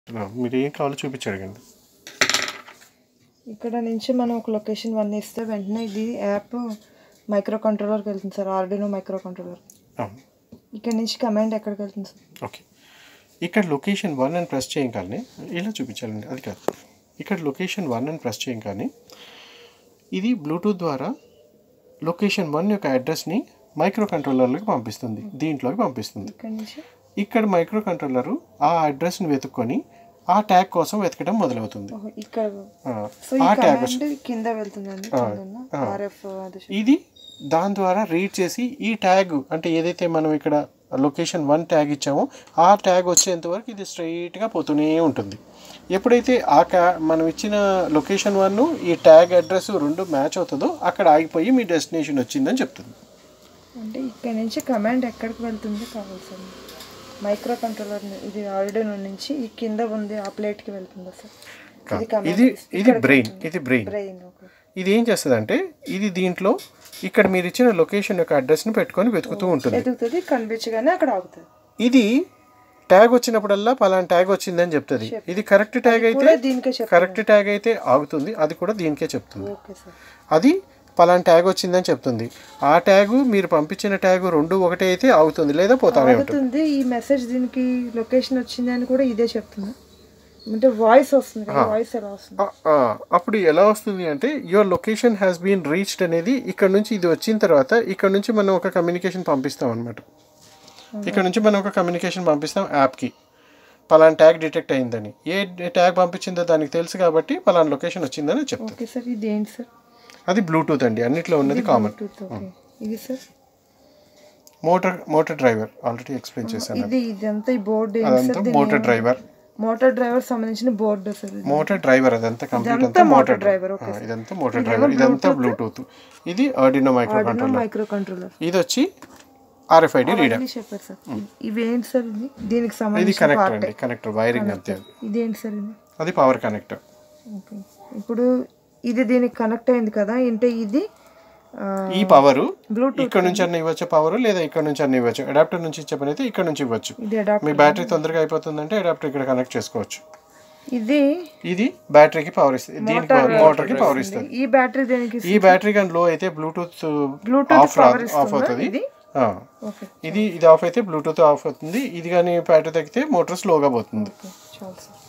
మీరు ఏం కావాలో చూపించి అడగండి ఇక్కడ నుంచి మనం ఒక లొకేషన్ వన్ ఇస్తే వెంటనే ఇది యాప్ మైక్రో కంట్రోలర్కి వెళ్తుంది సార్ ఆర్డినో మైక్రో కంట్రోలర్ అవును ఇక్కడ నుంచి కమాండ్ ఎక్కడికి వెళ్తుంది సార్ ఓకే ఇక్కడ లొకేషన్ వన్ అని ప్రెస్ చేయగానే ఇలా చూపించాలండి అది కాదు ఇక్కడ లొకేషన్ వన్ అని ప్రెస్ చేయగానే ఇది బ్లూటూత్ ద్వారా లొకేషన్ వన్ యొక్క అడ్రస్ని మైక్రో కంట్రోలర్లోకి పంపిస్తుంది దీంట్లోకి పంపిస్తుంది ఇక్కడ నుంచి ఇక్కడ మైక్రో కంట్రోలరు ఆ అడ్రస్ని వెతుక్కొని ఆ ట్యాగ్ కోసం వెతకడం మొదలవుతుంది ఓహో, ఇక్కడ ఆ, సో ఈ ఆ ట్యాగ్ వచ్చి కమాండ్ కింద వెళ్తుందండి ఆర్ఎఫ్ అది ఇది దాని ద్వారా రీడ్ చేసి ఈ ట్యాగ్ అంటే ఏదైతే మనం ఇక్కడ లొకేషన్ వన్ ట్యాగ్ ఇచ్చామో ఆ ట్యాగ్ వచ్చేంత వరకు ఇది స్ట్రైట్గా పోతూనే ఉంటుంది ఎప్పుడైతే ఆ క్యా మనం ఇచ్చిన లొకేషన్ వన్ ఈ ట్యాగ్ అడ్రస్ రెండు మ్యాచ్ అవుతుందో అక్కడ ఆగిపోయి మీ డెస్టినేషన్ వచ్చిందని చెప్తుంది అంటే ఇక్కడ నుంచి కమాండ్ ఎక్కడికి వెళ్తుంది కావాలి సార్ మైక్రో కంట్రోలర్ ఇది ఆర్డినో నుంచి ఈ కింద ఉంది ఆ ప్లేట్కి వెళ్తుందా సార్ ఇది command ఇది ఇస్- ఇది ఇక్కడికి బ్రెయిన్ వెళ్తుంది. ఇది బ్రెయిన్ బ్రెయిన్ ఓకే ఇది ఏం చేస్తుందంటే ఇది దీంట్లో ఇక్కడ మీరు ఇచ్చిన లొకేషన్ యొక్క అడ్రస్ని పెట్టుకొని వెతుకుతూ ఉంటుంది ఎదుగుతుంది కనిపించగానే అక్కడ ఆగుతుంది ఇది ట్యాగ్ వచ్చినప్పుడల్లా పలానా ట్యాగ్ వచ్చిందని చెప్తుంది ఇది కరెక్ట్ ట్యాగ్ అయితే కూడా దీనికే చెప్తుంది కరెక్ట్ ట్యాగ్ అయితే ఆగుతుంది అది కూడా దీనికే చెప్తుంది ఓకే సార్ అది పలానా ట్యాగ్ వచ్చిందని చెప్తుంది ఆ ట్యాగు మీరు పంపించిన ట్యాగు రెండు ఒకటే అయితే ఆగుతుంది లేదా పోతానే ఉంటుంది ఆగుతుంది ఈ మెసేజ్ దీనికి లొకేషన్ వచ్చింది అని కూడా ఇదే చెప్తుంది అంటే వాయిస్ వస్తుంది కదా వాయిస్ ఎలా వస్తుంది ఆ, ఆ, అప్పుడు ఎలా వస్తుంది అంటే your location has been reached అనేది ఇక్కడ నుంచి ఇది వచ్చిన తర్వాత ఇక్కడ నుంచి మనం ఒక కమ్యూనికేషన్ పంపిస్తాం అనమాట ఇక్కడ నుంచి మనం ఒక కమ్యూనికేషన్ పంపిస్తాం యాప్కి పలానా ట్యాగ్ డిటెక్ట్ అయిందని ఏ ట్యాగ్ పంపించిందో దానికి తెలుసు కాబట్టి పలానా లొకేషన్ వచ్చిందని చెప్తుంది ఓకే సార్ ఇది ఏంటి సార్ అది బ్లూటూత్ అండి అన్నిట్లో ఉన్నది కామన్ బ్లూటూత్ ఓకే ఇది sir motor motor driver already explain చేశాను ఇది ఇదంతా ఈ బోర్డు ఏంటి అదంతా sir motor driver motor driver సంబంధించిన బోర్డు సార్ ఇది మోటార్ డ్రైవర్ అదంతా కంప్లీట్ ఇదంతా అంతా మోటార్ motor driver, డ్రైవర్ ఇదంతా మోటార్ డ్రైవర్ ఇదంతా బ్లూటూత్ ఇది Arduino micro controller micro controller ఇది వచ్చి ఆర్ఎఫ్ఐడి రీడర్ అన్నీ చెప్పారు సార్ ఇవి ఏంటి సార్ ఇది దీనికి ఇది సంబంధించిన కనెక్టర్ అండి కనెక్టర్ వైరింగ్ అంతే అది ఇదేంటి సార్ ఇది అది పవర్ కనెక్టర్ ఓకే ఇప్పుడు ఇది దీనికి కనెక్ట్ అయింది కదా అంటే ఇది ఆ, ఈ పవర్ Bluetooth ఇక్కడ నుంచి అన్న ఇవ్వచ్చు పవర్ లేదా ఇక్కడ నుంచి అన్న ఇవ్వచ్చు అడాప్టర్ నుంచి ఇచ్చే పని అయితే ఇక్కడ నుంచి ఇవ్వచ్చు ఇది అడాప్ట్ మీ బ్యాటరీ తొందరగా అయిపోతుందంటే అడాప్టర్ ఇక్కడ కనెక్ట్ చేసుకోవచ్చు ఇది ఇది బ్యాటరీకి పవర్ ఇస్తుంది దీనికి మోటార్కి పవర్ ఇస్తుంది ఈ బ్యాటరీ దేనికి ఈ బ్యాటరీ కానీ లో అయితే బ్లూటూత్ Bluetooth ఆఫ్ power రాదు ఆఫ్ ఇస్తుందా అవుతుంది ఇది? ఆ. ఓకే ఇది ఇది ఆఫ్ అయితే బ్లూటూత్ ఆఫ్ అవుతుంది ఇది కానీ బ్యాటరీ తగ్గితే మోటార్ స్లోగా పోతుంది ఓకే చాలు సార్